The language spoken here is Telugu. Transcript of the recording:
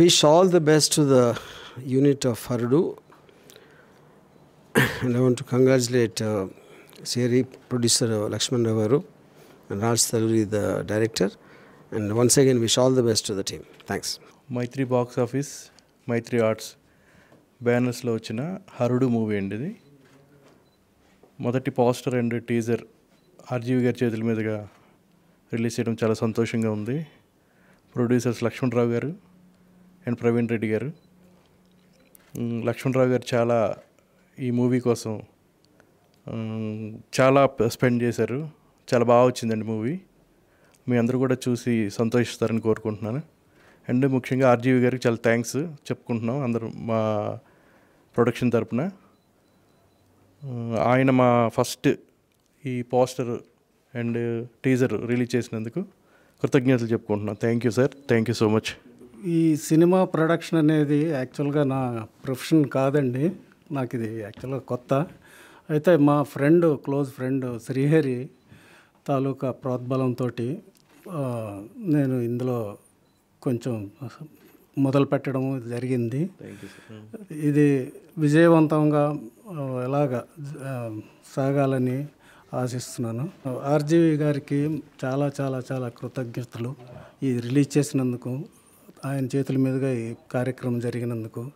wish all the best to the unit of Harudu. and I want to congratulate uh, Seri, producer uh, Lakshman Ravaru, and Raj Thaluri, the director. And once again, wish all the best to the team. Thanks. Mythri box office Mythri arts బ్యానర్స్లో వచ్చిన హరుడు మూవీ అండి ఇది మొదటి పోస్టర్ అండ్ టీజర్ ఆర్జీవి గారి చేతుల మీదుగా రిలీజ్ చేయడం చాలా సంతోషంగా ఉంది ప్రొడ్యూసర్స్ లక్ష్మణరావు గారు అండ్ ప్రవీణ్ రెడ్డి గారు మ్, లక్ష్మణరావు గారు చాలా ఈ మూవీ కోసం మ్, చాలా స్పెండ్ చేశారు చాలా బాగా వచ్చిందండి మూవీ మీ అందరూ కూడా చూసి సంతోషిస్తారని కోరుకుంటున్నాను అండ్ ముఖ్యంగా ఆర్జీవి గారికి చాలా థ్యాంక్స్ చెప్పుకుంటున్నాం అందరూ మా ప్రొడక్షన్ తరపున ఆ, ఆయన మా ఫస్ట్ ఈ పోస్టర్ అండ్ టీజర్ రిలీజ్ చేసినందుకు కృతజ్ఞతలు చెప్పుకుంటున్నాం thank you sir thank you so much ఈ సినిమా ప్రొడక్షన్ అనేది యాక్చువల్గా నా ప్రొఫెషన్ కాదండి నాకు ఇది యాక్చువల్గా కొత్త అయితే మా ఫ్రెండ్ క్లోజ్ ఫ్రెండ్ శ్రీహరి తాలూకా ప్రోద్బలంతో నేను ఇందులో కొంచెం మొదలు పెట్టడం జరిగింది ఇది విజయవంతంగా ఆ, ఎలాగ ఆ, సాగాలని ఆశిస్తున్నాను ఆర్జీవి గారికి చాలా చాలా చాలా కృతజ్ఞతలు ఇది రిలీజ్ చేసినందుకు ఆయన చేతుల మీదుగా ఈ కార్యక్రమం జరిగినందుకు